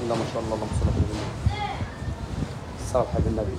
الله ما شاء الله اللهم صل على النبي الصلاة على النبي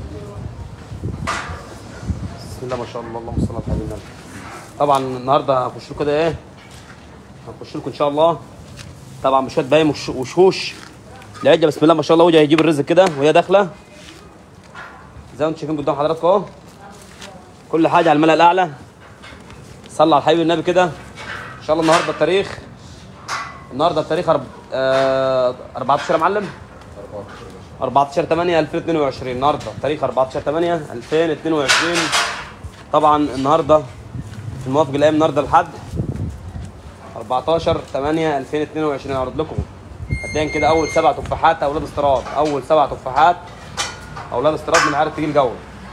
بسم الله ما شاء الله اللهم صل على النبي طبعا النهارده هنخش لكم كده ايه هنخش لكم ان شاء الله طبعا بشويه بايم وش- وشوش العجه بسم الله ما شاء الله وجهها يجيب الرزق كده وهي داخله زي ما انتم شايفين قدام حضراتكم اهو كل حاجه على الملأ الاعلى صلى على حبيب النبي كده ان شاء الله النهارده التاريخ النهارده التاريخ أرب... آه... 14 يا معلم 14 8 2022 النهارده تاريخ 14 8 2022 طبعا النهارده في الموافق الايام النهارده الحد 14 8 2022 هعرض لكم مبدئيا كده اول سبع تفاحات اولاد استيراد اول سبع تفاحات اولاد استيراد من عارف تجيل جو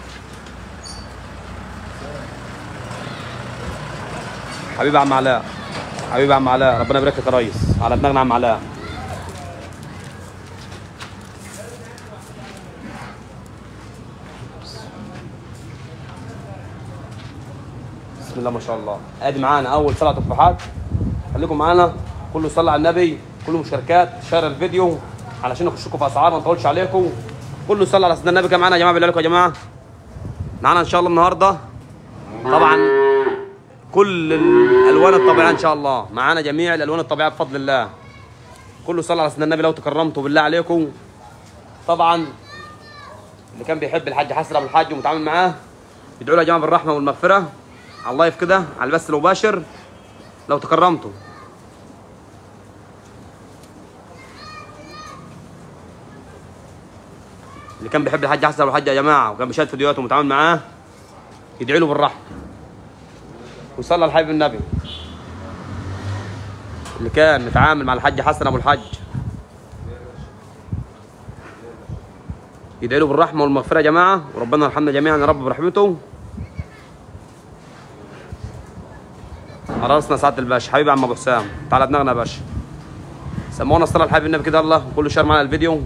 حبيبي يا عم علاء حبيبي يا عم علاء ربنا يبارك لك يا ريس على دماغنا يا عم علاء بسم الله ما شاء الله ادي معانا اول سبع تفاحات خليكم معانا كله صلى على النبي كله مشاركات شير الفيديو علشان نخش لكم في اسعار ما نطولش عليكم كله صلى على سيدنا النبي كده معانا يا جماعه بالله عليكم يا جماعه معانا ان شاء الله النهارده طبعا كل الالوان الطبيعيه ان شاء الله معانا جميع الالوان الطبيعيه بفضل الله كله صلى على سيدنا النبي لو تكرمتوا بالله عليكم طبعا اللي كان بيحب الحاج حسن ابو الحاج ومتعامل معاه يدعوا له يا جماعه بالرحمه والمغفره على اللايف كده على البث المباشر لو تكرمتوا اللي كان بيحب الحاج حسن ابو الحاج يا جماعه وكان بيشاهد فيديوهاته ومتعامل معاه يدعي له بالرحمه وصلى على حبيب النبي اللي كان متعامل مع الحاج حسن ابو الحاج يدعي له بالرحمه والمغفره يا جماعه وربنا يرحمنا جميعا يا رب برحمته على راسنا سعاده الباشا حبيبي عم ابو حسام تعالى دماغنا يا باشا سمونا الصلاه على حبيب النبي كده الله وكل شهر معنا الفيديو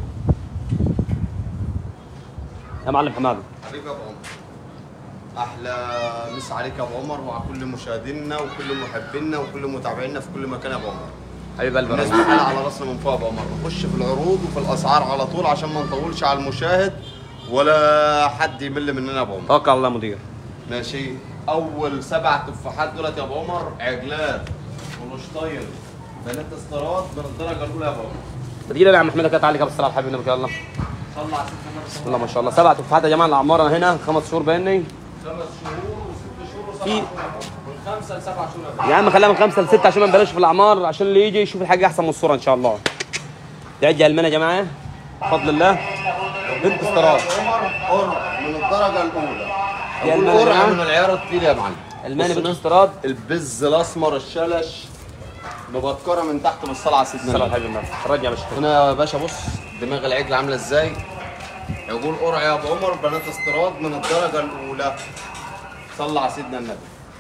يا معلم حماده حبيبي يا ابو عمر احلى مسا عليك يا ابو عمر وعلى كل مشاهدينا وكل محبينا وكل متابعينا في كل مكان يا ابو عمر حبيب قلبي الناس الرحمن. بحالة على راسنا من فوق يا ابو عمر نخش في العروض وفي الاسعار على طول عشان ما نطولش على المشاهد ولا حد يمل مننا يا ابو عمر توكل على الله يا مدير ماشي اول سبع تفاحات دولت يا ابو عمر عجلات ولوشتاين بنات استيراد من الدرجه الاولى يا ابو عمر تجي لي يا عم احمد كده تعالى كده بالصلاه على حبيب النبي كده الله صلى على سيدنا النبي بسم الله ما شاء الله سبع تفاحات يا جماعه العماره هنا خمس شهور باينني خمس شهور وست شهور وسبع في- شهور من خمسه لسبع شهور يا ابو يا عم خليها من خمسه لسته عشان ما نبلاش في الاعمار عشان اللي يجي يشوف الحاجه احسن من الصوره ان شاء الله تعجي المانيا يا جماعه بفضل الله بنت استيراد عمر قرع من الدرجه الاولى يا أقول الماني قرع نعم. من العيار التقيل يا معلم الماني بص بنت هنا، استيراد البز الاسمر الشلش مبكره من تحت بالصلاه على سيدنا الصلاه على النبي. حبيب النبي فرجني يا باشا هنا يا باشا بص دماغ العجل عامله ازاي يقول قرع يا ابو عمر بنات استيراد من الدرجه الاولى صلى على سيدنا النبي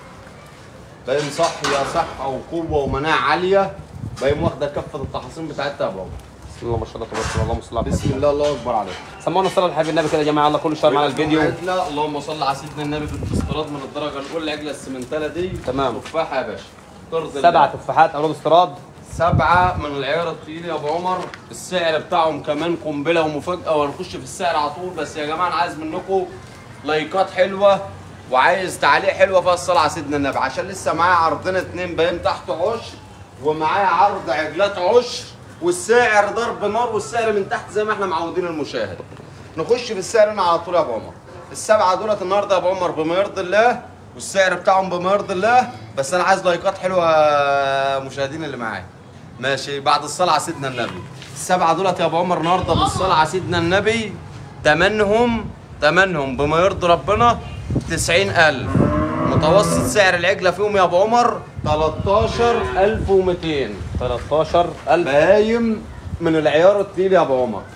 باين صحيه صحه وقوه ومناعه عاليه باين واخده كفه التحاصين بتاعتها يا ابو عمر بسم الله ما شاء الله تبارك الله اللهم صل على بسم حبيب الله الله اكبر عليك سمونا الصلاه على حبيب النبي كده يا جماعه الله كل شهر معنا الفيديو عجلة اللهم صل على سيدنا النبي في الاستيراد من الدرجه الاولى العجله السمنتله دي تمام. تفاحه يا باشا ترضي سبع الله. تفاحات اولاد استيراد سبعه من العيار التقيل يا ابو عمر السعر بتاعهم كمان قنبله ومفاجاه وهنخش في السعر على طول بس يا جماعه انا عايز منكم لايكات حلوه وعايز تعليق حلوه فيها الصلاه على سيدنا النبي عشان لسه معايا عرضنا اتنين باين تحت عشر ومعايا عرض عجلات عشر والسعر ضرب نار والسعر من تحت زي ما احنا معودين المشاهد نخش في السعر هنا على طول يا ابو عمر السبعه دولت النهارده يا ابو عمر بما يرضي الله والسعر بتاعهم بما يرضي الله بس انا عايز لايكات حلوه يا مشاهدين اللي معايا ماشي بعد الصلاه على سيدنا النبي السبعه دولت يا ابو عمر النهارده بالصلاه على سيدنا النبي تمنهم تمنهم بما يرضي ربنا 90000 متوسط سعر العجله فيهم يا ابو عمر 13200 13000 بايم من العيار التقيل يا ابو عمر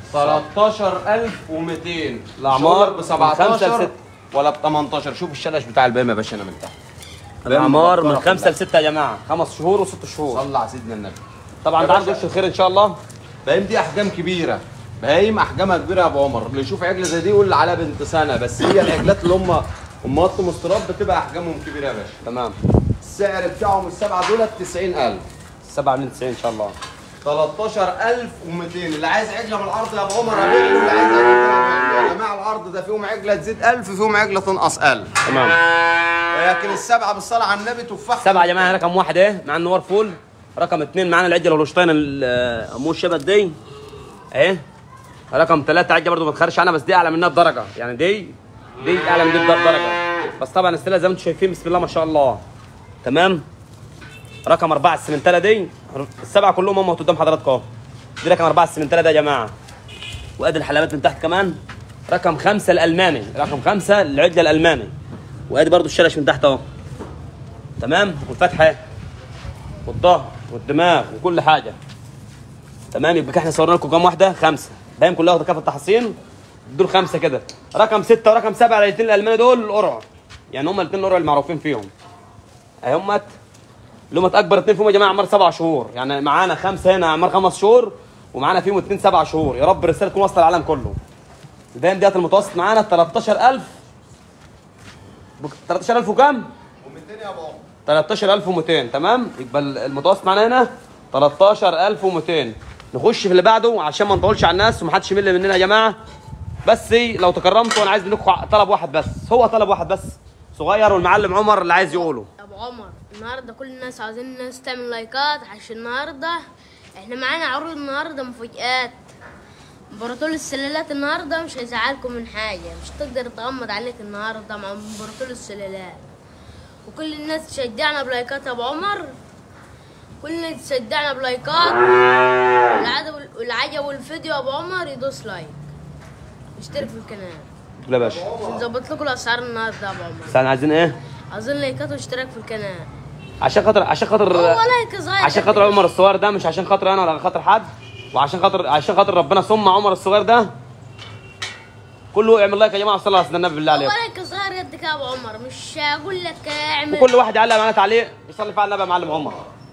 13200 الأعمار ب من خمسة 17 لستة. ولا ب 18 شوف الشلش بتاع البايم يا باشا انا من تحت الاعمار من مبكرة خمسه كلها. لسته يا جماعه خمس شهور وست شهور صلى على سيدنا النبي طبعا يا ده عنده باشا. وش الخير ان شاء الله بايم دي احجام كبيره بايم احجامها كبيره يا ابو عمر اللي يشوف عجله زي دي يقول عليها بنت سنه بس هي العجلات اللي هم امهات مستراب بتبقى احجامهم كبيره يا باشا تمام السعر بتاعهم السبعه دول 90000 7 من 90 ان شاء الله 13200 اللي عايز عجله من العرض يا ابو عمر ابيع له اللي عايز عجله يا جماعه العرض ده فيهم عجله تزيد 1000 فيهم عجله تنقص 1000 تمام لكن السبعه بالصلاه على النبي تفاح سبعة يا جماعه رقم واحد ايه مع النوار فول رقم اثنين معانا العجله والوشطين ال- امو الشبت دي اهي رقم ثلاثة عجله برضو ما تخرش عنها بس دي اعلى منها بدرجه يعني دي دي اعلى من دي بدرجه بس طبعا السله زي ما انتم شايفين بسم الله ما شاء الله تمام رقم أربعة السمنتالة دي السبعة كلهم هم قدام حضراتكم اهو دي رقم أربعة السمنتالة ده يا جماعة وادي الحلبات من تحت كمان رقم خمسة الألماني رقم خمسة العجلة الألماني وادي برضو الشلش من تحت اهو تمام والفتحة والظهر والدماغ وكل حاجة تمام يبقى احنا صورنا لكم كام واحدة خمسة باين كلها واخدة كافة تحصين دول خمسة كده رقم ستة ورقم سبعة الاثنين الألماني دول القرع يعني هم الاثنين القرع المعروفين فيهم اهي همت اللي هم اكبر اثنين فيهم يا جماعه اعمار سبع شهور يعني معانا خمسه هنا اعمار خمس شهور ومعانا فيهم اثنين سبع شهور يا رب الرساله تكون واصله العالم كله البيان ديت المتوسط معانا 13000 بك- 13000 وكام؟ و200 يا ابو عمر 13200 تمام يبقى المتوسط معانا هنا 13200 نخش في اللي بعده عشان ما نطولش على الناس ومحدش يمل مننا يا جماعه بس لو تكرمتوا انا عايز منكم طلب واحد بس هو طلب واحد بس صغير والمعلم عمر اللي عايز يقوله ابو عمر النهارده كل الناس عاوزين الناس تعمل لايكات عشان النهارده احنا معانا عروض النهارده مفاجآت امبراطور السلالات النهارده مش هيزعلكم من حاجه مش تقدر تغمض عليك النهارده مع امبراطور السلالات وكل الناس تشجعنا بلايكات يا ابو عمر كل الناس تشجعنا بلايكات واللي عجب واللي عجبه الفيديو يا ابو عمر يدوس لايك اشترك في القناه لا يا باشا عشان نظبط لكم الاسعار النهارده يا ابو عمر بس احنا عايزين ايه عاوزين لايكات واشتراك في القناه عشان خاطر عشان خاطر هو لايك صغير عشان خاطر عمر الصغير ده مش عشان خاطر انا ولا خاطر حد وعشان خاطر عشان خاطر ربنا ثم عمر الصغير ده كله اعمل لايك يا جماعه صلى الله على سيدنا النبي بالله هو عليكم لايك صغير قد كده يا ابو عمر مش هقول لك اعمل وكل واحد يعلق معانا تعليق يصلي فعلا النبي يا معلم عمر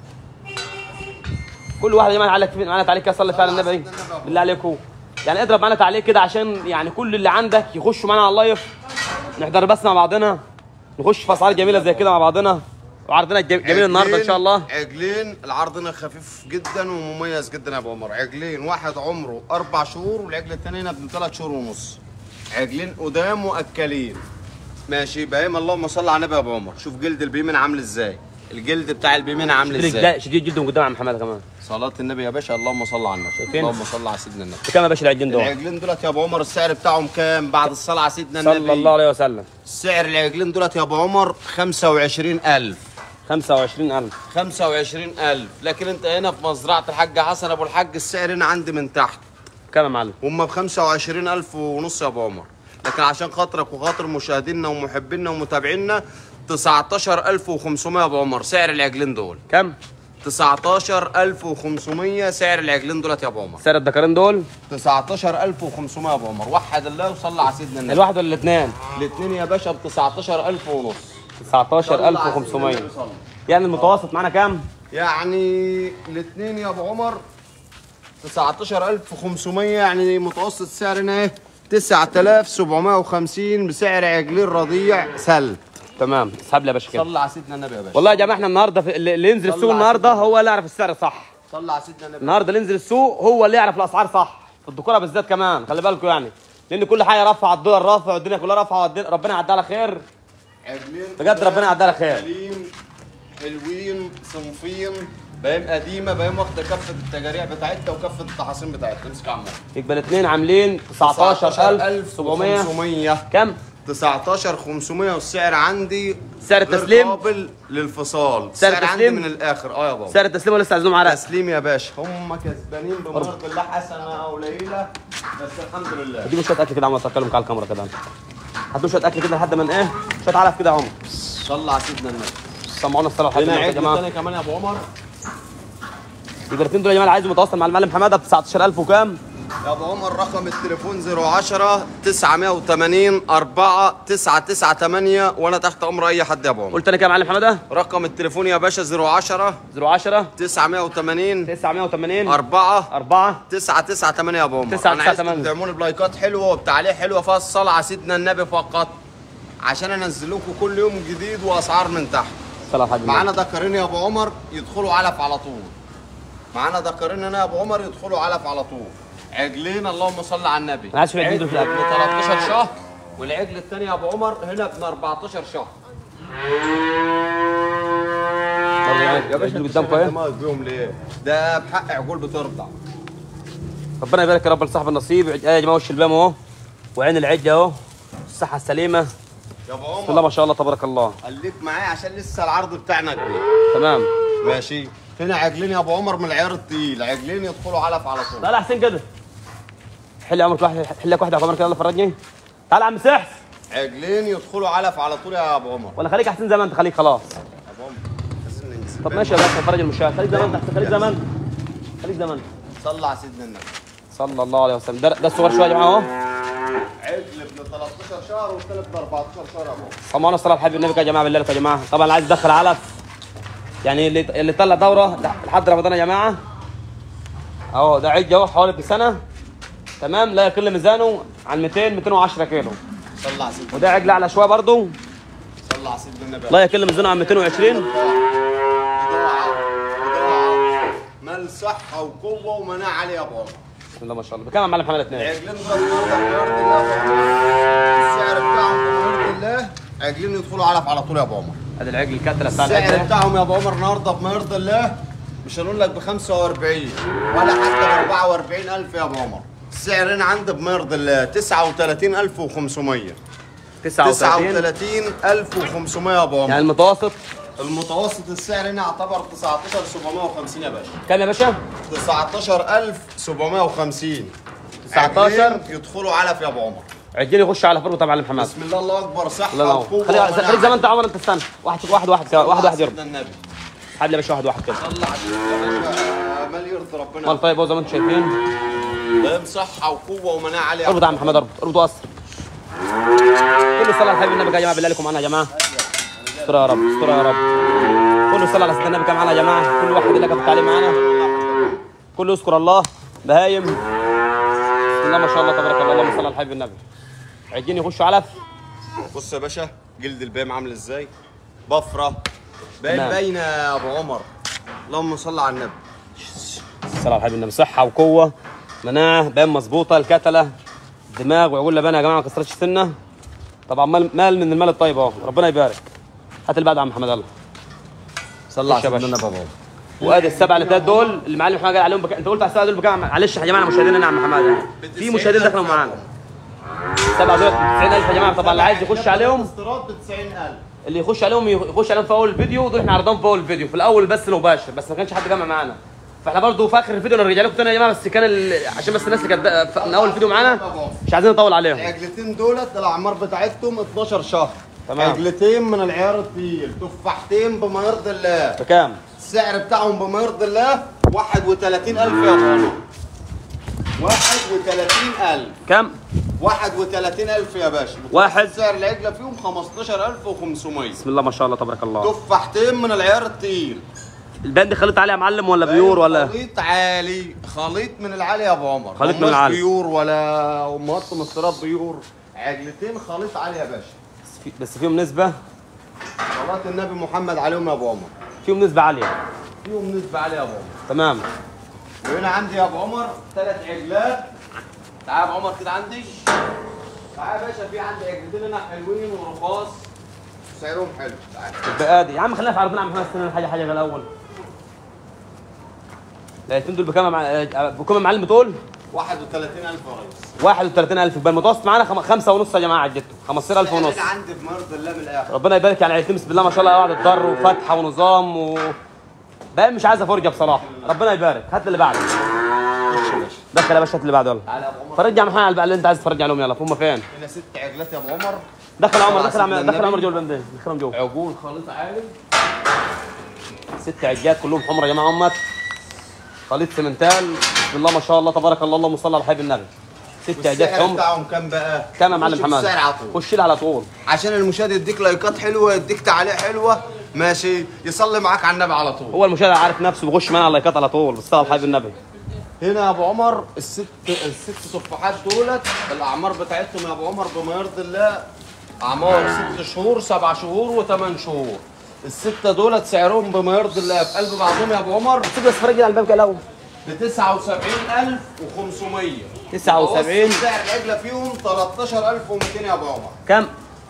كل واحد يا جماعه يعلق في- معانا تعليق كده يصلي فعلا النبي بالله عليكم يعني اضرب معانا تعليق كده عشان يعني كل اللي عندك يخشوا معانا على اللايف نحضر بس مع بعضنا نخش في اسعار جميله زي كده مع بعضنا وعرضنا الجم- جميل النهارده ان شاء الله عجلين العرض هنا خفيف جدا ومميز جدا يا ابو عمر عجلين واحد عمره اربع شهور والعجل الثاني هنا ابن ثلاث شهور ونص عجلين قدام مؤكلين ماشي بهيم اللهم صل على النبي يا ابو عمر شوف جلد البيمين عامل ازاي الجلد بتاع البيمين عامل ازاي لا شديد جدا من قدام عم حماده كمان صلاة النبي يا باشا اللهم صل على النبي شايفين؟ اللهم صل على سيدنا النبي بكام يا باشا العجين دول العجلين دولت يا ابو عمر السعر بتاعهم كام بعد الصلاة على سيدنا النبي صلى الله عليه وسلم سعر العجلين دولت يا ابو عمر 25000 25000 25000 لكن انت هنا في مزرعه الحاج حسن ابو الحاج السعر هنا عندي من تحت كام يا معلم هم ب 25000 ونص يا ابو عمر لكن عشان خاطرك وخاطر مشاهدينا ومحبينا ومتابعينا 19500 يا ابو عمر سعر العجلين دول كام 19500 سعر العجلين دولت يا ابو عمر سعر الدكارين دول 19500 يا ابو عمر وحد الله وصلى على سيدنا النبي الواحد ولا الاثنين الاثنين يا باشا ب 19000 ونص 19500 يعني المتوسط معانا كام يعني الاثنين يا ابو عمر 19500 يعني متوسط سعرنا ايه 9750 بسعر عجلين رضيع سل تمام اسحب لي يا باشا كده صلى على سيدنا النبي يا باشا والله يا جماعه احنا النهارده في اللي اللي ينزل صلى السوق على النهارده سيدنا هو اللي يعرف السعر صح صلى على سيدنا النبي النهارده اللي ينزل السوق هو اللي يعرف الاسعار صح في الدكوره بالذات كمان خلي بالكم يعني لان كل حاجه رافعه الدولار رافع والدنيا كلها رافعه والدنيا- ربنا يعدي على خير عجلين بجد ربنا يعدي على خير سليم حلوين صنفين بايم قديمه بايم واخده كفه التجاريع بتاعتها وكفه التحاصين بتاعتها امسك يا عمو يبقى الاثنين عاملين 19700 19700 كام 19500 والسعر عندي سعر غير التسليم؟ قابل للفصال سعر السعر عندي التسليم؟ من الاخر اه يا بابا سعر التسليم ولا لسه عايزينهم عرق تسليم يا باشا هم كسبانين بمرض الله حسنه او قليله بس الحمد لله اديله شويه اكل كده يا عم اتكلم على الكاميرا كده هاتوا شويه اكل كده لحد ما ايه شويه علف كده يا عمر صلى على سيدنا النبي سمعونا الصلاه لحد هنا ما يا عيد جماعه تاني كمان يا ابو عمر يبقى الاثنين دول يا جماعه اللي عايزه متواصل مع المعلم حماده ب 19000 وكام يا ابو عمر رقم التليفون 010 980 4 998 وانا تحت امر اي حد يا ابو عمر قلت انا كام يا معلم حماده رقم التليفون يا باشا 010 010 980 980 4 4 998 يا ابو عمر 998. انا عايزكم تدعموني بلايكات حلوه وبتعليق حلوه فيها الصلاه على سيدنا النبي فقط عشان انزل لكم كل يوم جديد واسعار من تحت صلاه حاج معانا دكرين يا ابو عمر يدخلوا علف على طول معانا ذكرين هنا يا ابو عمر يدخلوا علف على طول عجلين اللهم صل على النبي أنا عايز أشوف العجل دول في عجل الأكل. ب 13 شهر والعجل الثاني يا ابو عمر هنا ب 14 شهر برضه يعني يا باشا العجل انت قدامكم شايف ايه دماغك بيهم ليه؟ ده بحق عجول بترضع ربنا يبارك يا رب لصاحب النصيب آه يا جماعه وش البام اهو وعين العجه اهو الصحه السليمه يا ابو بسم الله عمر ما شاء الله تبارك الله خليك معايا عشان لسه العرض بتاعنا كبير تمام ماشي هنا عجلين يا ابو عمر من العيار التقيل عجلين يدخلوا علف على طول تعال يا حسين كده حل يا عمرك واحد حل لك واحده يا عمر كده يلا فرجني تعال يا عم سحس عجلين يدخلوا علف على طول يا ابو عمر ولا خليك احسن زي ما انت خليك خلاص ابو عمر عايزين ننزل. طب ماشي يا باشا فرج المشاهد خليك زي ما انت أحسن، خليك زي ما انت خليك زي ما انت صلى على سيدنا النبي صلى الله عليه وسلم ده ده الصغير شويه يا جماعه اهو عجل ابن 13 شهر والثالث ب 14 شهر يا ابو عمر طبعا الصلاه على الحبيب النبي يا جماعه بالله عليكم يا جماعه طبعا اللي عايز يدخل علف يعني اللي اللي طلع دوره لحد رمضان يا جماعه اهو ده عج اهو حوالي بسنه تمام لا يقل ميزانه عن 200 210 كيلو صلى على سيدنا وده عجل اعلى شويه برضه صلى على سيدنا النبي لا يقل ميزانه عن 220 مال صحة وقوة ومناعة عالية يا ابو عمر بسم الله ما شاء الله بكام يا معلم محمد اثنين عجلين دول النهارده بمرض الله يا أبو عمر. السعر بتاعهم بمرض الله عجلين يدخلوا علف على طول يا ابو عمر ادي العجل الكتله بتاع السعر العجل بتاعهم يا ابو عمر النهارده بمرض الله مش هنقول لك ب 45 ولا حتى ب 44000 يا ابو عمر السعر هنا عندي بمرض الله 39500 39 39500 يا ابو عمر يعني المتوسط المتوسط السعر هنا يعتبر 19750 يا باشا كام يا باشا 19750 19 عجلين يدخلوا علف يا ابو عمر عجل يخش على فرقه تبع معلم حماد بسم الله الله اكبر صحه الله ينور وقوه خليك ومناعة. خليك زي ما انت يا عمر انت استنى واحد واحد واحد كده، واحد واحد يرضى سيدنا النبي حبل يا باشا واحد واحد كده صلى على النبي يا باشا مال يرضي ربنا مال طيب اهو زي ما انتم شايفين دايم صحه وقوه ومناعه عاليه اربط يا عم محمد اربط اربط واسر كل صلاه على الحبيب النبي يا جماعه بالله عليكم معانا يا جماعه استر يا رب استر يا رب كل صلاه على سيدنا النبي كان معانا يا جماعه كل واحد اللي كان عليه معانا كله يذكر الله بهايم بسم الله ما شاء الله تبارك الله اللهم صل على الحبيب النبي عجين يخشوا علف بص يا باشا جلد البام عامل ازاي بفره باين تمام. باينه يا ابو عمر اللهم صل على النبي الصلاة على الحبيب النبي صحة وقوة مناعة بان مظبوطة الكتلة دماغ وعقول لبانة يا جماعة ما كسرتش سنة طبعا مال, مال من المال الطيب اهو ربنا يبارك هات اللي بعد يا عم محمد الله صلى خش يا باشا. وادي السبعة اللي فات دول اللي معلم محمد قال عليهم بك... انت قلت على السبعة دول بكام معلش يا جماعة مشاهدينا يا عم محمد يعني. في مشاهدين دخلوا معانا السبعة دول 90000 يا جماعة طبعا اللي عايز يخش عليهم استيراد ب 90000 اللي يخش عليهم يخش عليهم في اول الفيديو دول احنا عرضناهم في اول الفيديو في الاول بس المباشر بس ما كانش حد جمع معانا فاحنا برضو في اخر الفيديو نرجع لكم تاني يا جماعه بس كان ال... عشان بس الناس اللي كانت ف- من اول الفيديو معانا مش عايزين نطول عليهم العجلتين دولت الاعمار بتاعتهم 12 شهر تمام. عجلتين من العيار التقيل تفاحتين بما يرضي الله بكام؟ السعر بتاعهم بما يرضي الله 31000 يا ابو عمر 31000 كام؟ 31000 يا باشا واحد. سعر العجله فيهم 15500 بسم الله ما شاء الله تبارك الله تفاحتين من العيار التقيل الباند دي خليط عليه يا معلم ولا بيور ولا خليط عالي خليط من العالي يا ابو عمر خليط من هماش العالي. بيور ولا امهات مسترات بيور عجلتين خليط عالي يا باشا بس في- بس فيهم نسبه صلاة النبي محمد عليهم يا ابو عمر فيهم نسبه عاليه فيهم نسبة عالية يا ابو عمر تمام وهنا عندي يا ابو عمر ثلاث عجلات تعال يا ابو عمر كده عندي تعال يا باشا في عندي عجلتين هنا حلوين ورخاص سعرهم حلو تعال البقادي يا عم خلينا في عرضنا يا عم محمد استنى حاجه حاجه في الاول الاثنين دول بكام يا مع- آه، بكام يا معلم بتقول 31000 يا ريس 31000 يبقى المتوسط معانا خم... خمسة ونص يا جماعه عدته 15000 ونص هنا عندي بمرض الله من الاخر ربنا يبارك يعني عيلتين بسم الله ما شاء الله قاعد الضر وفتحه ونظام و بقى مش عايزه فرجه بصراحه ربنا يبارك هات اللي بعده دخل يا باشا هات اللي بعده يلا تعال يا ابو عمر فرج يا محمد على البقى اللي انت عايز تفرج عليهم يلا هم فين هنا ست عجلات يا ابو عمر دخل يا عمر طلع دخل يا عم- سيدنا دخل يا عمر النبي. جوه البندين دخلهم جوه عجول خليط عالي ست عجات كلهم حمر يا جماعه امت خليط سمنتال بسم الله ما شاء الله تبارك الله اللهم صل على حبيب النبي ست عجات والسعر حمر بتاعهم كام بقى؟ كام يا معلم خش حماد بالسعر على طول خش لي على طول عشان المشاهد يديك لايكات حلوه يديك تعليق حلوه ماشي يصلي معاك على النبي على طول هو المشاهد عارف نفسه بيخش معانا على اللايكات على طول بالصلاه على حبيب النبي هنا يا ابو عمر الست الست تفاحات دولت الاعمار بتاعتهم يا ابو عمر بما يرضي الله اعمار ست شهور سبع شهور وثمان شهور الستة دولت سعرهم بما يرضي الله في قلب بعضهم يا ابو عمر سيب بس فرج على الباب كده الاول ب 79500 79. متوسط سعر العجلة فيهم 13200 يا ابو عمر كام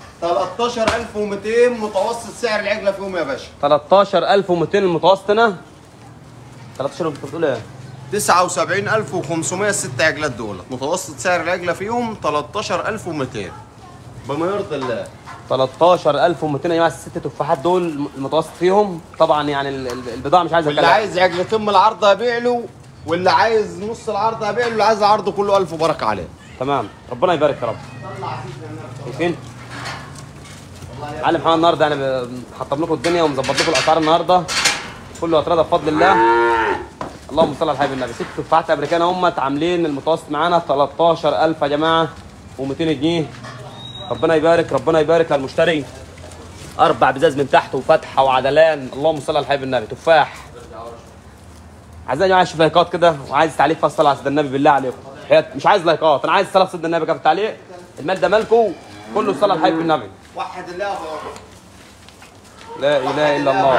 13200 متوسط سعر العجلة فيهم يا باشا 13200 المتوسط هنا 13 انت بتقول ايه 79500 الست عجلات دول متوسط سعر العجلة فيهم 13200 بما يرضي الله 13200 يا جماعه الست تفاحات دول المتوسط فيهم طبعا يعني ال- ال- البضاعه مش عايزه واللي كلام عايز عجلتين من العرض هبيع له واللي عايز نص العرض هبيع له واللي عايز العرض كله ألف وبركة عليه تمام ربنا يبارك يا رب شايفين معلم محمد النهارده يعني حطب لكم الدنيا ومظبط لكم الاسعار النهارده كله اترضى بفضل الله اللهم صل على حبيب النبي ست تفاحات امريكان هم عاملين المتوسط معانا 13000 يا جماعه و200 جنيه ربنا يبارك ربنا يبارك للمشتري اربع بزاز من تحت وفتحه وعدلان اللهم صل على حبيب النبي تفاح عايزين يا جماعه اشوف لايكات كده وعايز تعليق فصل الصلاه على سيدنا النبي بالله عليكم حياة مش عايز لايكات انا عايز صلاه سيدنا النبي كده في التعليق المال ده مالكم كله صلاه على حبيب النبي وحد الله يا ابو عمر لا اله الا الله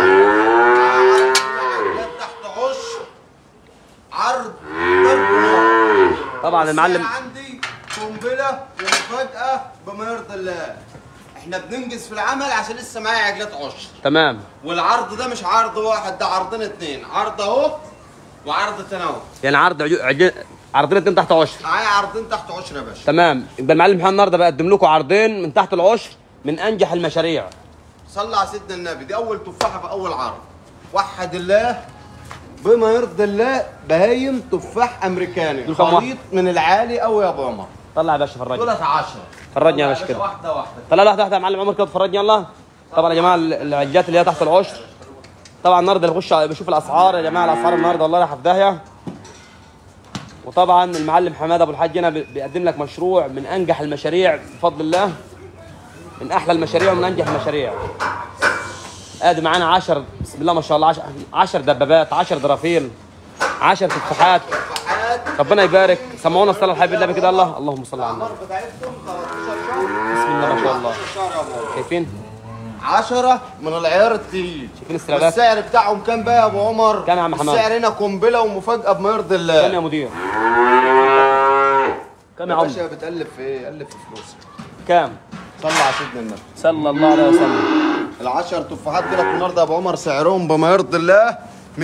عجلات تحت عشر عرض ضرب نار. طبعا المعلم السعر عندي قنبله ومفاجاه بما يرضي الله احنا بننجز في العمل عشان لسه معايا عجلات عشر تمام والعرض ده مش عرض واحد ده عرضين اتنين عرض اهو وعرض تناول يعني عرض عجو... عجو... عرضين اتنين تحت عشر معايا عرضين تحت عشر يا باشا تمام يبقى المعلم محمد النهارده بقدم لكم عرضين من تحت العشر من انجح المشاريع صلى على سيدنا النبي دي اول تفاحه في اول عرض وحد الله بما يرضي الله بهايم تفاح امريكاني دول كام خليط من العالي قوي يا ابو عمر طلع يا باشا فرجني دولت 10 فرجني يا باشا كده. واحده واحده طلع واحده واحده يا معلم عمر كده فرجني يلا طبعا يا جماعه ال- العجات اللي هي تحت العشر طبعا النهارده اللي بخش بشوف الاسعار يا جماعه الاسعار النهارده والله رايحه في داهيه وطبعا المعلم حماد ابو الحاج هنا بي- بيقدم لك مشروع من انجح المشاريع بفضل الله من احلى المشاريع ومن انجح المشاريع ادي معانا 10 بسم الله ما شاء الله 10 دبابات 10 درافيل 10 تفاحات تفاحات ربنا يبارك سمعونا الصلاه على الحبيب النبي كده الله اللهم صل على النبي العمر بتاعتهم 13 شهر بسم الله ما شاء الله 13 شهر يا ابو عمر شايفين 10 من العيار التقيل شايفين السلالات والسعر بتاعهم كام بقى يا ابو عمر كام يا عم حماد؟ السعر هنا قنبله ومفاجاه بما يرضي كام يا الله مدير كام يا يا عم باشا بتقلب في ايه قلب في فلوسك كام صلى على سيدنا النبي صلى الله عليه وسلم العشر تفاحات دولت النهارده يا ابو عمر سعرهم بما يرضي الله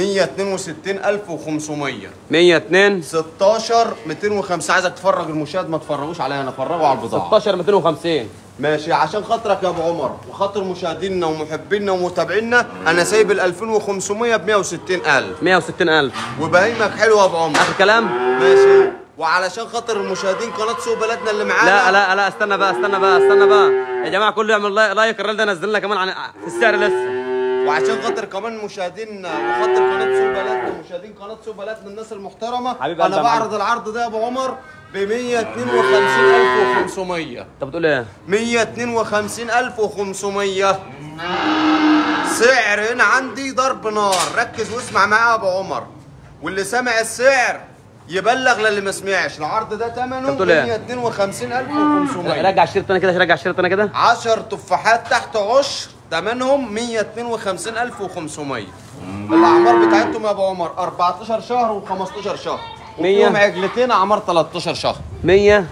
162500 102 16 205 عايزك تفرج المشاهد ما تفرجوش عليا انا فرجوا على البضاعه 16 250 ماشي عشان خاطرك يا ابو عمر وخاطر مشاهدينا ومحبينا ومتابعينا انا سايب ال 2500 ب 160000 160000 وبهيمك حلو يا ابو عمر اخر كلام ماشي وعلشان خاطر المشاهدين قناه سوق بلدنا اللي معانا لا لا لا استنى بقى استنى بقى استنى بقى يا جماعه كله يعمل لايك لايك الريل ده نزل لنا كمان عن في السعر لسه وعشان خاطر كمان مشاهدينا وخاطر قناه سوق بلدنا ومشاهدين قناه سوق بلدنا الناس المحترمه حبيبي انا قلبي يا بعرض العرض ده يا ابو عمر ب 152500 انت بتقول ايه 152500 سعر هنا عندي ضرب نار ركز واسمع معايا يا ابو عمر واللي سمع السعر يبلغ للي ما سمعش العرض ده ثمنه انت بتقول ايه؟ 152500 رجع الشريط انا كده رجع الشريط انا كده 10 تفاحات تحت عشر ثمنهم 152500 الاعمار بتاعتهم يا ابو عمر 14 شهر و15 شهر مية. وفيهم عجلتين اعمار 13 شهر 100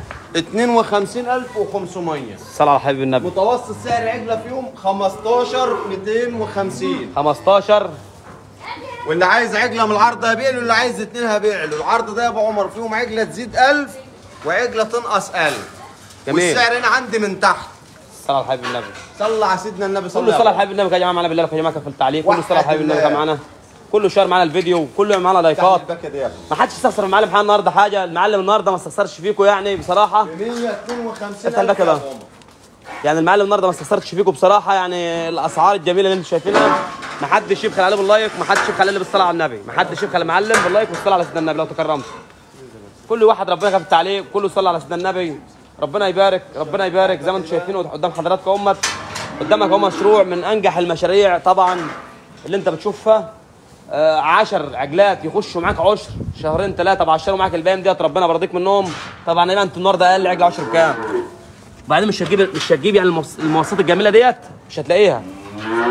52500 صلى على حبيب النبي متوسط سعر عجله فيهم 15 250 15 واللي عايز عجله من العرض هبيع له اللي عايز اتنين هبيع له العرض ده يا ابو عمر فيهم عجله تزيد 1000 وعجله تنقص 1000 جميل. والسعر هنا عندي من تحت صلى على حبيب النبي صلى على سيدنا النبي صلى كله الله صلى عليه على حبيب النبي يا جماعه معانا بالله يا جماعه في التعليق كله صلى على وحد حبيب النبي الله. كان معانا كله شار معانا الفيديو كله معانا لايكات الباكه دي يا ابني ما حدش استخسر المعلم محمد النهارده حاجه المعلم النهارده ما استخسرش فيكم يعني بصراحه ب 152 افتح الباكة بقى. يعني المعلم النهارده ما استخسرتش فيكم بصراحه يعني الاسعار الجميله اللي انتم شايفينها ما حدش يبخل عليه باللايك ما حدش يبخل عليه بالصلاه على النبي ما حدش يبخل المعلم باللايك والصلاه على سيدنا النبي لو تكرمت كل واحد ربنا يخاف التعليق كله صلى على سيدنا النبي ربنا يبارك ربنا يبارك زي ما انتم شايفين قدام حضراتكم امت قدامك اهو مشروع من انجح المشاريع طبعا اللي انت بتشوفها آه، عشر عجلات يخشوا معاك عشر شهرين ثلاثه بعشروا معاك الباقيين ديت ربنا برضيك منهم طبعا يبقى انت النهارده اقل عجله 10 بكام وبعدين مش هتجيب مش هتجيب يعني المواص- المواصفات الجميله ديت مش هتلاقيها صلى على سيدنا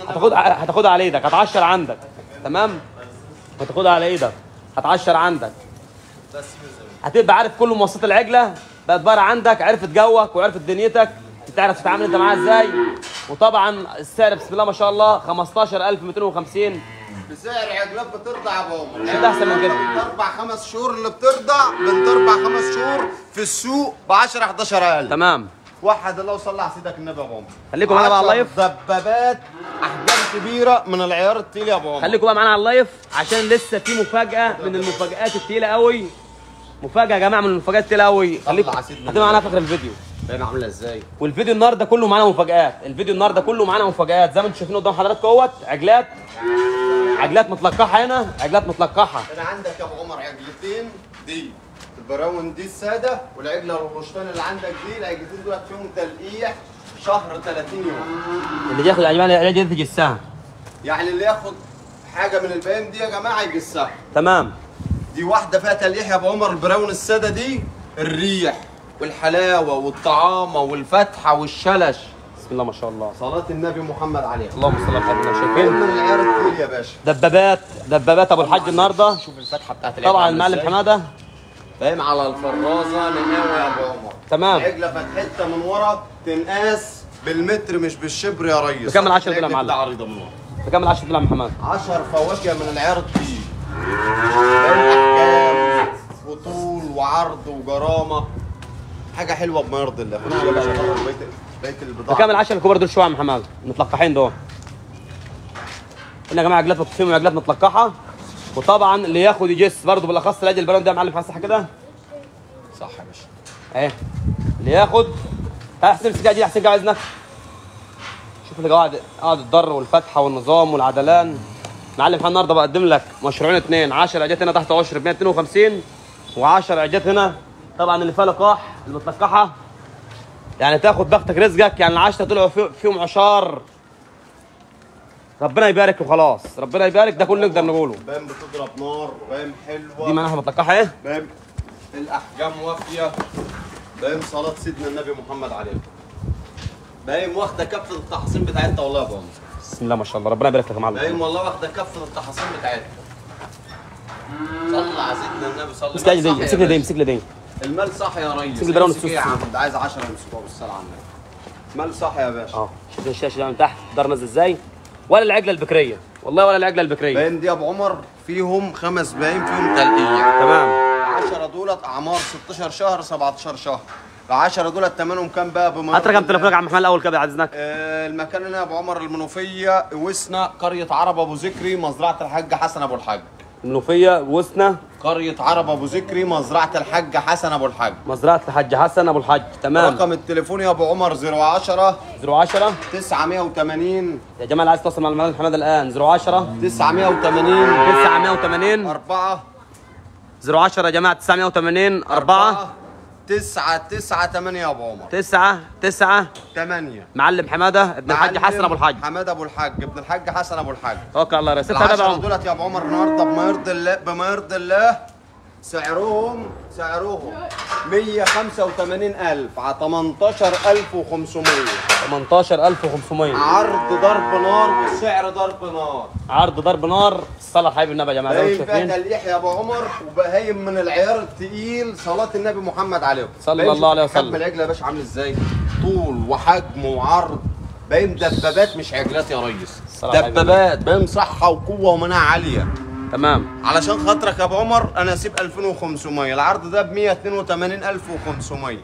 هتاخد هتاخدها على ايدك هتعشر عندك تمام هتاخدها على ايدك هتعشر عندك بس كده هتبقى عارف كل مواصفات العجله بقت بره عندك عرفت جوك وعرفت دنيتك تعرف تتعامل انت معاها ازاي وطبعا السعر بسم الله ما شاء الله 15250 بسعر عجلات بترضع يا ابو عمر مش ده أحسن من كده. بنت اربع خمس شهور اللي بترضع بنت اربع خمس شهور في السوق ب 10 11000 تمام وحد الله وصلى على سيدك النبي يا ابو عمر خليكم معانا بقى على عشر اللايف. دبابات احجام كبيره من العيار التقيل يا ابو عمر خليكم بقى معانا على اللايف عشان لسه في مفاجاه من المفاجات التقيله قوي مفاجاه يا جماعه من المفاجات التقيله قوي خليكم على سيدنا هتبقى معانا فاكر الفيديو باين عامله ازاي والفيديو النهارده كله معانا مفاجآت الفيديو النهارده كله معانا مفاجآت زي ما انتم شايفين قدام حضراتكم اهوت عجلات عجلات متلقحه هنا عجلات متلقحه انا عندك يا ابو عمر عجلتين دي البراون دي الساده والعجله الروشتان اللي عندك دي العجلتين دول فيهم تلقيح شهر 30 يوم اللي بياخد عجلات العجلات دي تجسها يعني اللي ياخد حاجه من البيان دي يا جماعه يجسها تمام دي واحده فيها تلقيح يا ابو عمر البراون الساده دي الريح والحلاوه والطعامه والفتحه والشلش بسم الله ما شاء الله صلاه النبي محمد عليه اللهم صل على محمد فين شايفين من العيار التقيل يا باشا دبابات دبابات ابو الحاج النهارده شوف الفتحه بتاعت العجلة طبعا عاملة المعلم إزاي. حماده فاهم على الفرازه نقاوي يا ابو عمر تمام. العجله فتحتها من ورا تنقاس بالمتر مش بالشبر يا ريس بكام العشرة دول يا العجلة معلم؟ دي عريضه من ورا بكام 10 دولار يا محمد 10 فواكه من العيار التقيل بين احجام وطول وعرض وجرامه حاجه حلوه بما يرضي الله خش يا باشا بره بيت بيت البضاعه بكام العشرة الكبار دول شويه يا محمد متلقحين دول هنا يا جماعه عجلات فيهم عجلات متلقحه وطبعا اللي ياخد يجس برضه بالاخص العجل البلون ده يا معلم حاسس كده صح يا باشا اهي اللي ياخد ها احسن السجاده دي احسن عايزنا شوف اللي قاعد قاعد الضر والفتحه والنظام والعدلان معلم احنا النهارده بقدم لك مشروعين اثنين 10 عجات هنا تحت عشر ب 152 و10 عجات هنا طبعا اللي فيها لقاح المتلقحه يعني تاخد بختك رزقك يعني العشرة طلعوا في- فيهم عشار ربنا يبارك وخلاص ربنا يبارك ده كله نقدر نقوله بام بتضرب نار بام حلوه دي معناها متلقحه ايه بام الاحجام وافيه بام صلاه سيدنا النبي محمد عليه بايم واخده كفه التحصين بتاعتها والله يا ابو عمر بسم الله ما شاء الله ربنا يبارك لك يا معلم بايم والله واخده كفه التحصين بتاعتها صلى على سيدنا النبي صلى امسك لي دي امسك لي دي امسك لي دي المال صح يا ريس سيب البراون امسك السوس. إيه يا عم ده عايز 10 يمسكوها بالصلاه على النبي مال صح يا باشا اه شوف الشاشه ده من تحت دار نازل ازاي ولا العجله البكريه والله ولا العجله البكريه باين دي يا ابو عمر فيهم خمس باين فيهم تلقيع تمام 10 دولت اعمار 16 شهر 17 شهر ال 10 دولت ثمنهم كام بقى بما هات رقم تليفونك يا عم محمد الاول كده عايزنك آه، المكان هنا يا ابو عمر المنوفيه وسنا قريه عرب ابو ذكري مزرعه الحاج حسن ابو الحاج المنوفيه وسنا قريه عرب ابو ذكري مزرعه الحاج حسن ابو الحاج مزرعه الحاج حسن ابو الحاج تمام رقم التليفون يا ابو عمر 010 010 980 يا جماعه اللي عايز توصل مع المعلم حماد الان 010 980 980 4 010 يا جماعه 980 4 9 9 8 يا ابو عمر 9 9 8 معلم حماده ابن الحاج حسن ابو الحاج حماد ابو الحاج ابن الحاج حسن ابو الحاج توكل على الله رسالة هذا العشرة بقى دولت يا ابو عمر النهارده بما يرضي الله بما يرضي الله سعرهم سعرهم 185000 على 18500 18500 عرض ضرب نار والسعر ضرب نار عرض ضرب نار الصلاه حبيب النبي يا جماعه زي ما باين انتم بقى شايفين تلقيح يا ابو عمر وبهايم من العيار التقيل صلاه النبي محمد عليه صلى باين الله عليه شوف حجم وسلم. العجله يا باشا عامل ازاي طول وحجم وعرض باين دبابات مش عجلات يا ريس الصلاة على دبابات باين صحه وقوه ومناعه عاليه تمام علشان خاطرك يا ابو عمر انا اسيب 2500 العرض ده ب 182500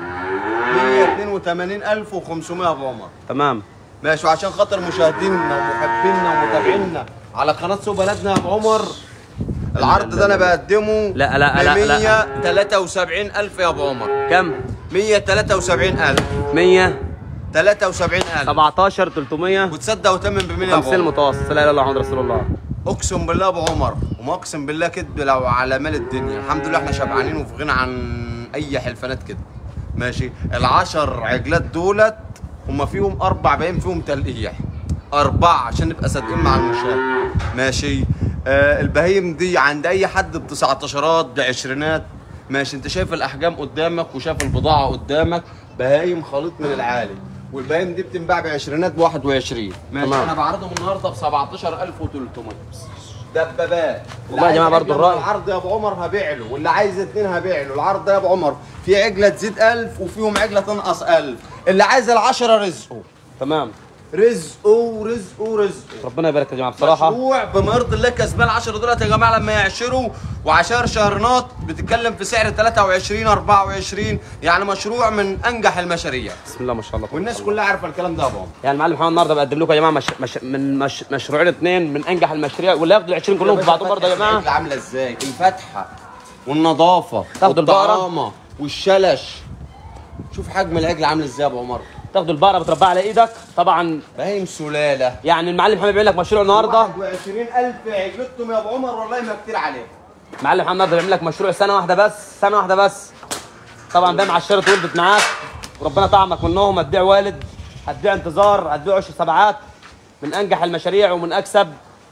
182500 يا ابو عمر تمام ماشي وعشان خاطر مشاهدينا ومحبينا ومتابعينا على قناه سوق بلدنا يا ابو عمر العرض ده انا بقدمه لا، لا، لا، لا. 173000 يا ابو عمر كم 173000 100 73000 17 300 وتصدق وتمن بمين يا ابو 50 عمر متوسط لا اله الا الله محمد رسول الله اقسم بالله يا ابو عمر وما اقسم بالله كدب لو على مال الدنيا الحمد لله احنا شبعانين وفي غنى عن اي حلفانات كده ماشي العشر عجلات دولت هما فيهم اربع باين فيهم تلقيح اربعه عشان نبقى صادقين مع المشاهد ماشي آه البهايم دي عند اي حد ب 19 بعشرينات ماشي انت شايف الاحجام قدامك وشايف البضاعه قدامك بهايم خليط من العالي والباقيين دي بتنباع بعشرينات ب 21 ماشي تمام. انا بعرضهم النهارده ب 17300 دبابات والله يا جماعة برضو الرأي. العرض يا ابو عمر هبيع له واللي عايز اتنين هبيع له العرض ده يا ابو عمر في عجله تزيد 1000 وفيهم عجله تنقص 1000 اللي عايز العشرة رزقه تمام رزقه رزقه رزقه ربنا يبارك يا جماعه بصراحه مشروع بما يرضي الله كسبان 10 دولار يا جماعه لما يعشروا وعشر شهرنات بتتكلم في سعر 23 24 يعني مشروع من انجح المشاريع بسم الله ما شاء الله والناس كلها عارفه الكلام ده يا ابو عمر يعني المعلم محمد النهارده بقدم لكم يا جماعه مش... مش... من مش... مشروعين اثنين من انجح المشاريع واللي ياخدوا ال 20 كلهم في بعضهم برضه يا جماعه العجلة عامله ازاي الفتحه والنظافه تاخدوا البقرة. والطعامة والشلش شوف حجم العجل عامل ازاي يا ابو عمر تاخدوا البقره بتربيها على ايدك طبعا فاهم سلاله يعني المعلم محمد بيعمل لك مشروع النهارده 21000 عجلتهم يا ابو عمر والله ما كتير عليهم معلم محمد النهارده بيعمل لك مشروع سنه واحده بس سنه واحده بس طبعا ده مع الشرط ولدت معاك وربنا طعمك منهم هتبيع والد هتبيع انتظار هتبيع عشر سبعات من انجح المشاريع ومن اكسب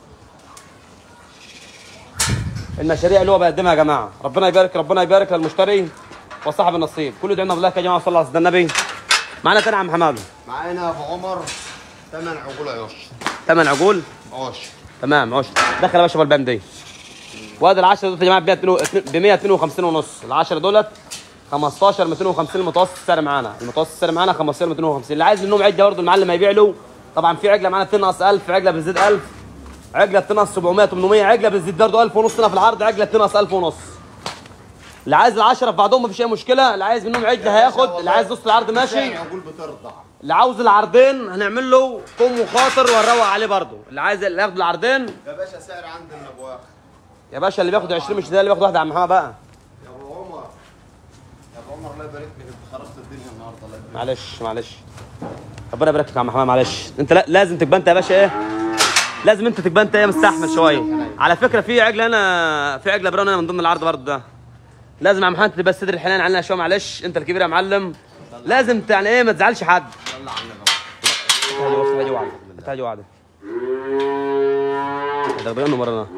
المشاريع اللي هو بيقدمها يا جماعه ربنا يبارك ربنا يبارك للمشتري وصاحب النصيب كله دعينا بالله يا جماعه صلى الله على سيدنا النبي معانا تاني يا عم حماده معانا يا ابو عمر ثمان عقول عيش ثمان عقول عش تمام عشر دخل يا باشا بالبام دي وادي ال 10 دول يا جماعه ب 152 ونص ال 10 دولت 15 250 المتوسط السعر معانا المتوسط السعر معانا 15 250 اللي عايز منهم عده برضه المعلم هيبيع له طبعا في عجله معانا بتنقص 1000 في عجله بتزيد 1000 عجله بتنقص 700 800 عجله بتزيد برضه 1000 ونص هنا في العرض عجله بتنقص 1000 ونص اللي عايز العشرة في بعضهم مفيش اي مشكله اللي عايز منهم عده هياخد اللي عايز نص العرض ماشي عقول بترضع اللي عاوز العرضين هنعمل له كم وخاطر ونروق عليه برضه اللي عايز اللي ياخد العرضين يا باشا سعر عندنا ابو واخد يا باشا اللي بياخد 20 مش ده اللي بياخد واحده يا عم محمد بقى يا ابو عمر يا ابو عمر الله يبارك لك انت خربت الدنيا النهارده الله يبارك معلش معلش ربنا يبارك لك يا عم محمد معلش انت لا لازم تبقى انت يا باشا ايه لازم انت تبقى انت ايه مستحمل شويه على فكره في عجله هنا في عجله براون هنا من ضمن العرض برضه ده لازم يا عم محمد تبقى الصدر الحنان علينا شويه معلش انت الكبير يا معلم لازم ت- يعني ايه ما تزعلش حد صلى على النبي هاجي هاجي واحده هاجي واحده ده بيقولوا مره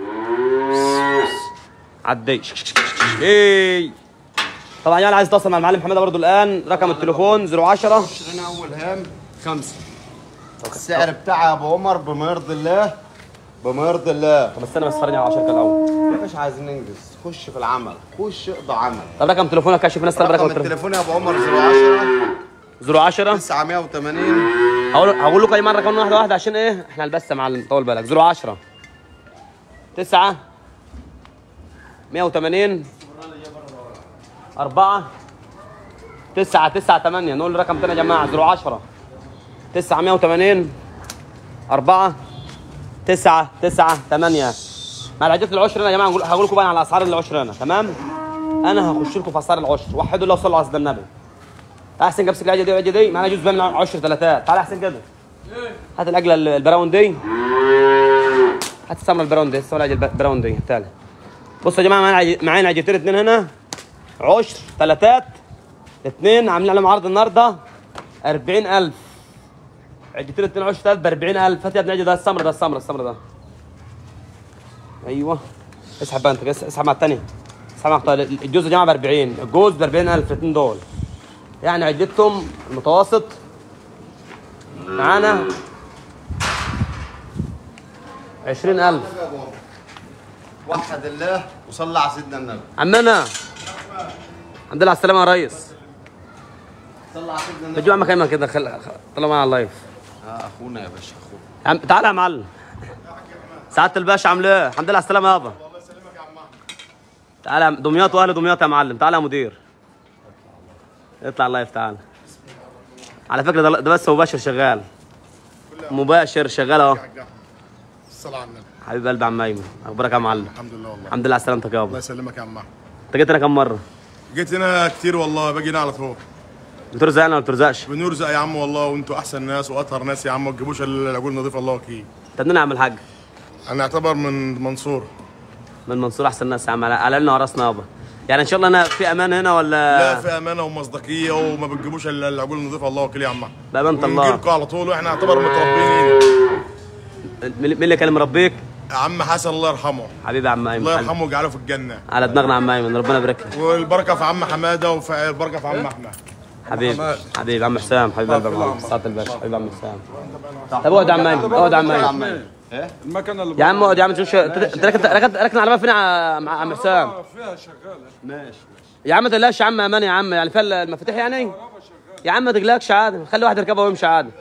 عدي ايه طبعا يعني عايز تواصل مع المعلم حماده برضه الان رقم التليفون 010 اشترينا اول هام خمسه السعر بتاعها يا ابو عمر بما يرضي الله بما يرضي الله طب استنى بس فرجني على 10 الاول يا باشا عايزين ننجز خش في العمل خش اقضى عمل طب رقم تليفونك كشف ناس طلب رقم رقم التليفون التليفون يا ابو عمر 010 010 980 هقول هقول لكم يا جماعه رقم واحده واحده عشان ايه احنا البس يا معلم طول بالك 010 9 180 4 9 9 8 نقول الرقم تاني يا جماعه 010 980 4 9 9 8 مع العدات العشر هنا يا جماعه هقول- هقول لكم بقى على اسعار العشر هنا تمام انا هخش لكم في اسعار العشر وحدوا الله وصلوا على سيدنا النبي احسن جاب العجله دي والعجله دي معانا جزء بقى من عشر ثلاثات تعال احسن كده هات العجله ال- البراون دي هات السمره البراون دي السمره العجله البراون دي تعال بصوا يا جماعه معانا عج- معانا عجلتين اتنين هنا عشر ثلاثات اتنين عاملين عليهم عرض النهارده 40000 عجلتين اتنين عشر ثلاث ب 40000 هات يا ابن العجل ده السمره ده السمره السمره ده ايوه اسحب بقى انت بس اسحب مع الثانيه اسحب مع التانية. الجوز يا جماعه ب 40 الجوز ب 40000 الاثنين دول يعني عدتهم المتوسط معانا 20000 وحد الله وصلى على سيدنا النبي عمنا الحمد لله على السلامة يا ريس صلى على سيدنا النبي بتجوا عم كلمة كده خل... خل... طلع معايا على اللايف اه اخونا يا باشا اخونا عم... تعالى يا معلم سعادة الباشا عامل ايه؟ الحمد لله على السلامة يابا الله يسلمك يا عم تعالى يا- دمياط واهل دمياط يا معلم تعالى يا مدير اطلع اللايف تعالى على فكرة ده, ده بس مباشر شغال مباشر شغال اهو الصلاة على النبي حبيب قلبي عم ايمن اخبارك يا معلم الحمد لله والله الحمد لله على سلامتك يابا الله يسلمك يا عم احمد انت جيت هنا كم مرة؟ جيت هنا كتير والله باجي هنا على طول بترزقنا ولا بترزقش؟ بنرزق يا عم والله وانتوا احسن ناس واطهر ناس يا عم ما تجيبوش الا العجول نظيفه الله وكيل انت منين يا عم الحاج؟ انا اعتبر من منصور من المنصور احسن ناس يا عم على على لنا وراسنا يابا يعني ان شاء الله انا في امان هنا ولا لا في امانه ومصداقيه وما بتجيبوش الا العجول النظيفه الله وكيل يا عم احمد بأمانة الله. ونجيلكوا على طول واحنا نعتبر متربيين هنا مين مين اللي كان مربيك؟ يا عم حسن الله يرحمه حبيبي يا عم ايمن الله حبيبي. يرحمه ويجعله في الجنه على دماغنا يا عم ايمن ربنا يبارك لك والبركه في عم حماده وفي البركه في عم احمد حبيبي حبيبي عم حسام حبيب قلبي يا عم سعاده الباشا حبيبي عم حسام طب اقعد يا عم ايمن اقعد يا عم ايمن المكنه اللي يا عم اقعد يا عم شوف انت أنت ركنت ركنت ركنت العربيه فين يا مع عم حسام فيها شغاله ماشي يا عم ما تقلقش يا عم امان يا عم يعني فيها المفاتيح يعني يا عم ما تقلقش عادي خلي واحد يركبها ويمشي عادي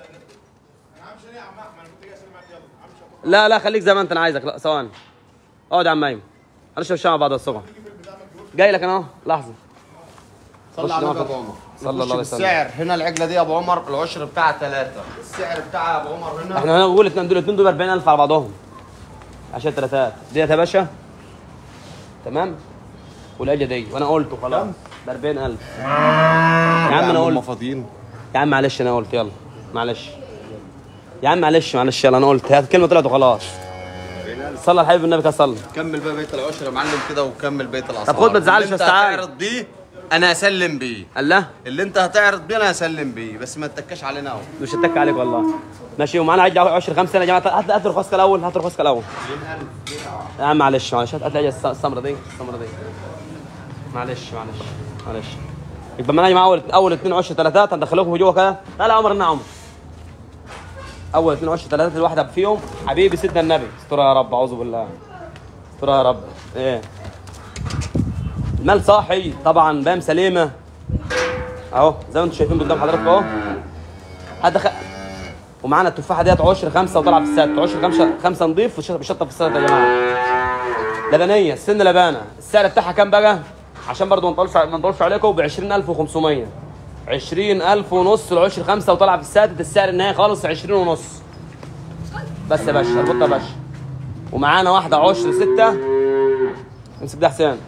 لا لا خليك زي ما انت انا عايزك لا ثواني اقعد يا عم ايمن هنشرب الشاي مع بعض الصبح جاي لك انا اهو لحظه صلى على النبي يا ابو عمر صلى الله عليه وسلم. السعر هنا العجله دي يا ابو عمر العشر بتاعها ثلاثه السعر بتاعها يا ابو عمر هنا احنا هنقول الاثنين دول الاثنين دول 40000 على بعضهم عشان ثلاثات ديت يا باشا تمام والاجه دي وانا قلته خلاص ب 40000 يا عم انا قلت فاضيين يا عم معلش انا قلت يلا معلش يا عم معلش معلش يلا انا قلت هي الكلمه طلعت وخلاص صلى على الحبيب النبي كده صلى كمل بقى بيت العشر يا معلم كده وكمل بيت الاسعار طب خد ما تزعلش اللي بس انت تعال. هتعرض بيه انا هسلم بيه قال لا اللي انت هتعرض بيه انا هسلم بيه بس ما تتكاش علينا قوي مش هتك عليك والله ماشي ومعانا عيد 10 5 يا جماعه هات هات رخصتك الاول هات رخصتك الاول يا عم معلش معلش هات هات لي الس- السمره دي السمره دي معلش معلش معلش يبقى معانا يا جماعه اول اول 22 ثلاثات هندخلكم في جوه كده لا لا عمر لا عمر اول 22 ثلاثات الواحده فيهم حبيبي سيدنا النبي استر يا رب اعوذ بالله استر يا رب ايه المال صاحي طبعا بام سليمه اهو زي ما انتم شايفين قدام حضراتكم اهو هدخل ومعانا التفاحه ديت عشر خمسه وطلع في السات عشر خمسه خمسه نضيف وش- بشطه في السات يا جماعه لبنيه السن لبانه السعر بتاعها كام بقى عشان برضو ما نطولش ما نطولش عليكم ب 20500 20000 ونص العشر خمسه وطلع في السادس السعر النهائي خالص 20 ونص بس يا باشا اربطها يا باشا ومعانا واحده عشر سته امسك ده حسين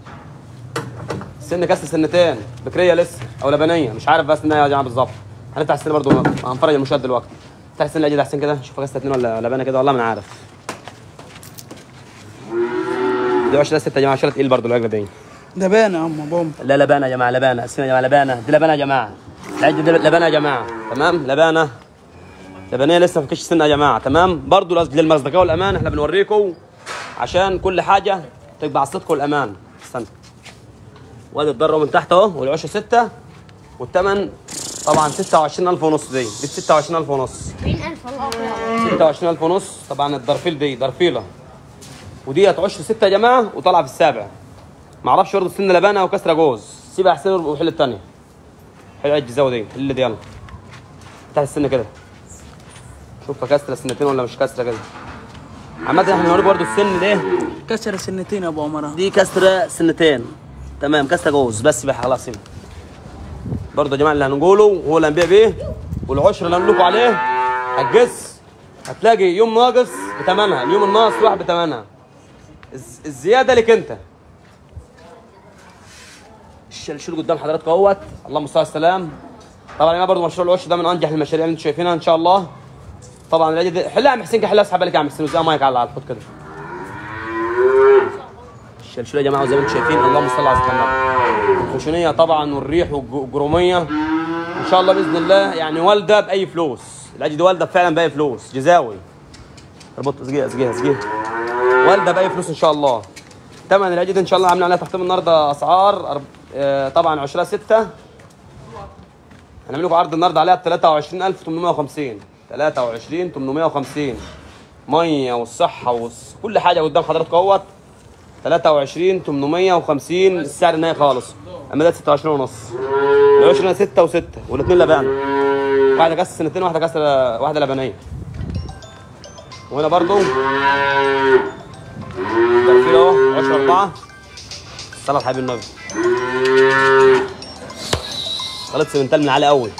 سن كسر سنتين بكريه لسه او لبنيه مش عارف بس انها يا جماعه بالظبط هنفتح السن برضه هنفرج المشاهد دلوقتي افتح السن الاجي ده حسين كده شوف كسر اتنين ولا لبنه كده والله ما انا عارف دي 10 6 يا جماعه 10 تقيل برضه العجله دي ده باين يا عم بوم لا لبانه يا جماعه لبانه السن يا جماعه لبانه دي لبانه يا جماعه العجله دي لبانه يا جماعه تمام لبانه لبنيه لسه ما فيش سن يا جماعه تمام برضه لأص- للمصداقيه والامان احنا بنوريكم عشان كل حاجه تبقى على الصدق والامان استنى وادي الضره من تحت اهو والعشر ستة والثمن طبعا 26000 ونص دي دي 26000 ونص 20000 الله أكبر 26000 ونص طبعا الدرفيل دي درفيله وديت عشر ستة يا جماعه وطالعه في السابع ما اعرفش برضه سن لبانه او كسره جوز سيبها احسن وحل الثانيه حل الجزاوه دي اللي دي يلا افتح السن كده شوف كسره سنتين ولا مش كسره كده عامة احنا بنوريك برضه السن ده كسر سنتين يا ابو عمر دي كسره سنتين تمام كسره جوز بس بقى خلاص يبقى برضه يا جماعه اللي هنقوله هو اللي هنبيع بيه والعشر اللي هنقول لكم عليه هتجس هتلاقي يوم ناقص بثمنها اليوم الناقص واحد بثمنها الز- الزياده لك انت الشلشول قدام حضراتكم اهوت اللهم صل على السلام طبعا يا جماعه برضه مشروع العشر ده من انجح المشاريع اللي انتم شايفينها ان شاء الله طبعا العيد دي حلها يا عم حسين حلها اسحب لك يا عم حسين وزي مايك على على الحوض كده الشلشول يا جماعه وزي ما انتم شايفين اللهم صل على سيدنا الخشونيه طبعا والريح والجروميه ان شاء الله باذن الله يعني والده باي فلوس العيد دي والده فعلا باي فلوس جزاوي اربط اسقيها اسقيها اسقيها والده باي فلوس ان شاء الله ثمن العيد دي ان شاء الله عاملين عليها تخفيض النهارده اسعار أرب... آه طبعا 10 6 هنعمل لكم عرض النهارده عليها ب 23850 23850 ميه والصحه وكل كل حاجه قدام حضراتكم اهوت 23 850 السعر النهائي خالص اما ده 26 ونص العشرة 6 و6 والاثنين لبان واحده كسر سنتين واحده كسر واحده لبنيه وهنا برضو درفيل اهو 10 4 صلاه حبيب النبي خلطت سمنتال من عالي قوي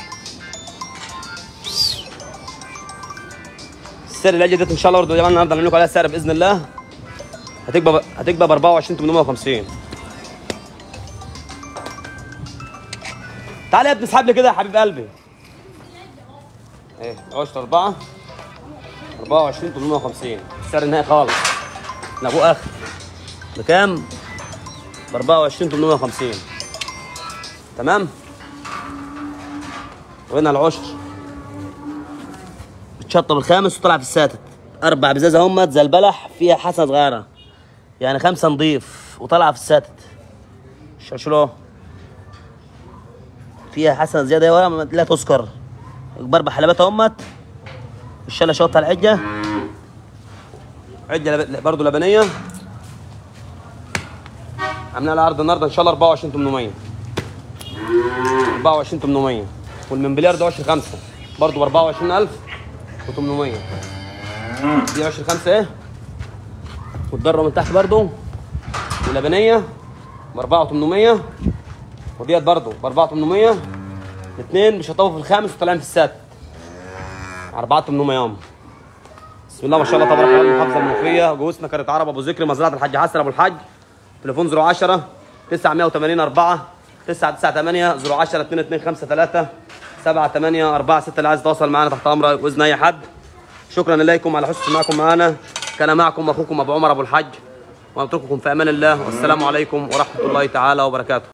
السعر اللي ده ان شاء الله برضه يا جماعه النهارده هنعمل لكم عليها سعر باذن الله هتبقى هتبقى ب 24 850 تعالى يا ابني اسحب لي كده يا حبيب قلبي ايه 10 4 24 850 السعر النهائي خالص انا ابوه اخر بكام؟ ب 24 850 تمام؟ وهنا العشر بتشطب الخامس وطلع في الساتت اربع بزازه همت زي البلح فيها حسنه صغيره يعني خمسه نضيف وطلع في الساتت شلشلو فيها حسنه زياده ولا لا تذكر باربع حلبات امت الشله شوطها العجه عجه لب... برضه لبنيه عاملين لها عرض النهارده ان شاء الله 24 800 24 800 والمنبليار ده 20 5 برضه ب 24000 و800 دي 20 5 ايه والضره من تحت برضه ولبنيه ب 4800 وديت برضه ب 4800 الاثنين مش هيطوفوا في الخامس وطالعين في السادس 4800 يوم بسم الله ما شاء الله تبارك الله المحافظه المنوفيه جوزنا كانت عرب ابو ذكر مزرعه الحاج حسن ابو الحاج تليفون 010 980 4 998 010 2253 78 46 اللي عايز يتواصل معنا تحت امر باذن اي حد شكرا اليكم على حسن سماعكم معنا كان معكم اخوكم ابو عمر ابو الحاج ونترككم في امان الله والسلام عليكم ورحمه الله تعالى وبركاته